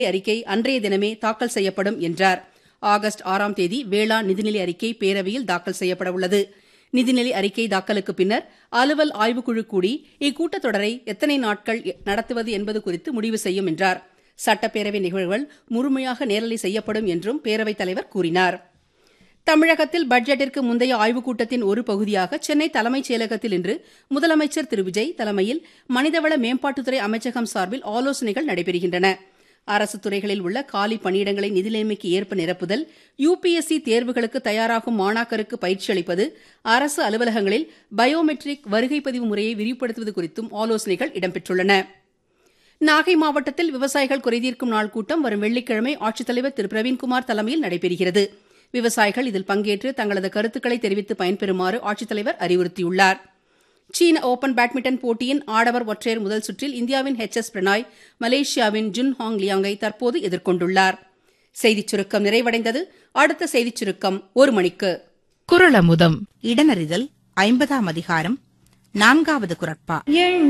அறிக்கை அன்றைய தினமே தாக்கல் செய்யப்படும் என்றார் ஆகஸ்ட் ஆறாம் தேதி வேளாண் நிதிநிலை அறிக்கை பேரவையில் தாக்கல் செய்யப்பட உள்ளது நிதிநிலை அறிக்கை தாக்கலுக்கு பின்னர் அலுவல் ஆய்வுக்குழு கூடி இக்கூட்டத்தொடரை எத்தனை நாட்கள் நடத்துவது என்பது குறித்து முடிவு செய்யும் என்றார் சட்டப்பேரவை நிகழ்வுகள் முழுமையாக நேரலை செய்யப்படும் என்றும் பேரவைத் தலைவர் கூறினார் தமிழகத்தில் பட்ஜெட்டிற்கு முந்தைய ஆய்வுக் கூட்டத்தின் ஒரு பகுதியாக சென்னை தலைமைச் செயலகத்தில் இன்று முதலமைச்சர் திரு விஜய் தலைமையில் மனிதவள மேம்பாட்டுத்துறை அமைச்சகம் சார்பில் ஆலோசனைகள் நடைபெறுகின்றன அரசு துறைகளில் உள்ள காலி பணியிடங்களை நிதிநிலைமைக்கு ஏற்ப நிரப்புதல் யுபிஎஸ்சி தேர்வுகளுக்கு தயாராகும் மாணாக்கருக்கு பயிற்சி அளிப்பது அரசு அலுவலகங்களில் பயோமெட்ரிக் வருகை பதிவு முறையை விரிவுபடுத்துவது குறித்தும் ஆலோசனைகள் இடம்பெற்றுள்ளன நாகை மாவட்டத்தில் விவசாயிகள் குறைதீர்க்கும் நாள் கூட்டம் வரும் வெள்ளிக்கிழமை ஆட்சித்தலைவர் திரு பிரவீன்குமார் தலைமையில் நடைபெறுகிறது விவசாயிகள் இதில் பங்கேற்று தங்களது கருத்துக்களை தெரிவித்து பயன்பெறுமாறு ஆட்சித்தலைவர் அறிவுறுத்தியுள்ளார் சீன ஓபன் பேட்மிண்டன் போட்டியின் ஆடவர் ஒற்றையர் முதல் சுற்றில் இந்தியாவின் ஹெச் எஸ் பிரணாய் மலேசியாவின் ஜுன் ஹாங் லியாங்கை தற்போது எதிர்கொண்டுள்ளார் செய்திச் சுருக்கம் நிறைவடைந்தது அடுத்த செய்திச் சுருக்கம் ஒரு மணிக்கு குரலமுதம் இடனறிதல் ஐம்பதாம் அதிகாரம் நான்காவது குரட்பா